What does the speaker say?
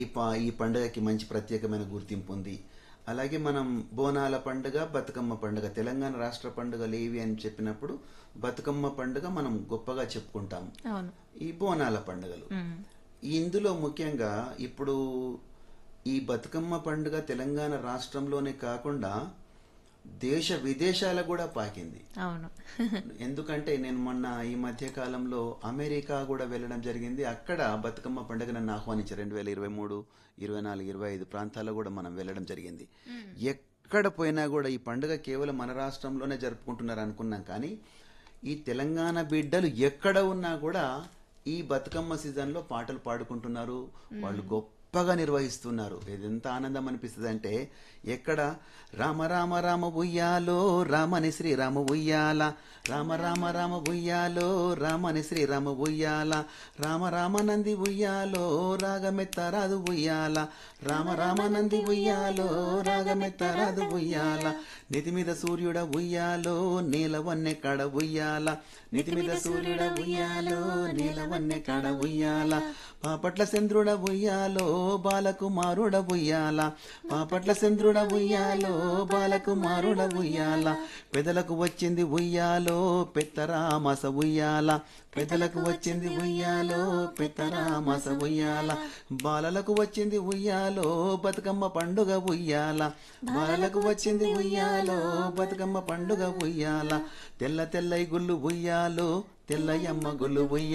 ఈ ప- ఈ పండుగకి మంచి ప్రత్యేకమైన గుర్తింపు ఉంది అలాగే మనం బోనాల పండుగ బతుకమ్మ పండుగ తెలంగాణ రాష్ట్ర పండుగలు ఏవి అని చెప్పినప్పుడు బతుకమ్మ పండుగ మనం గొప్పగా చెప్పుకుంటాం అవును ఈ బోనాల పండుగలు ఉమ్. ఇందులో ముఖ్యంగా ఇప్పుడు ఈ బతుకమ్మ పండుగ తెలంగాణ రాష్ట్రంలోనే కాకుండా దేశ విదేశాలకు కూడా పాకింది అవును ఎందుకంటే నేను మొన్న ఈ మధ్య కాలంలో అమెరికా కూడా వెళ్ళడం జరిగింది అక్కడ బతుకమ్మ పండుగ నన్ను ఆహ్వానించారు రెండు వేల ఇరవై మూడు ఇరవై నాలుగు ఇరవై ఐదు ప్రాంతాల్లో కూడా మనం వెళ్ళడం జరిగింది ఎక్కడ పోయినా కూడా ఈ పండుగ కేవలం మన రాష్ట్రంలోనే జరుపుకుంటున్నారు అనుకున్నాం కానీ ఈ తెలంగాణ బిడ్డలు ఎక్కడ ఉన్నా కూడా ఈ బతుకమ్మ సీజన్లో పాటలు పాడుకుంటున్నారు వాళ్ళు గొప్పగా నిర్వహిస్తున్నారు ఇది ఎంత ఆనందం అనిపిస్తుంది అంటే ఎక్కడ రామ రామ రామ ఉయ్యాలో రామని శ్రీరామ ఉయ్యాల రామ రామ రామ ఉయ్యాలో రామని శ్రీరామ ఉయ్యాల రామ రామ నంది ఉయ్యాలో రాగమెత్తరాదు ఉయ్యాల రామ రామ నంది ఉయ్యాలో రాగమెత్తరాదు ఉయ్యాల నితి మీద సూర్యుడ ఉయ్యాలో నీలవన్నె కడ ఉయ్యాల నితి మీద సూర్యుడ ఉయ్యాలో నీలవన్నె కడ ఉయ్యాల పాపట్ల చంద్రుడ ఉయ్యాలో బాలకుమారుడ ఉయ్యాల పాపట్ల చంద్రుడ ఉయ్యాలో బాలకుమారుడ ఉయ్యాల పెదలకు వచ్చింది ఉయ్యాలో పెత్తరామస ఉయ్యాల పెదలకు వచ్చింది ఉయ్యాలో పెత్తరామస ఉయ్యాల బాలలకు వచ్చింది ఉయ్యాలో బతుకమ్మ పండుగ ఉయ్యాల బాలలకు వచ్చింది ఉయ్యాలో బతుకమ్మ పండుగ ఉయ్యాల తెల్ల తెల్లై గుళ్ళు ఉయ్యాలో తెల్లయమ్మ గుళ్ళు ఉయ్యాల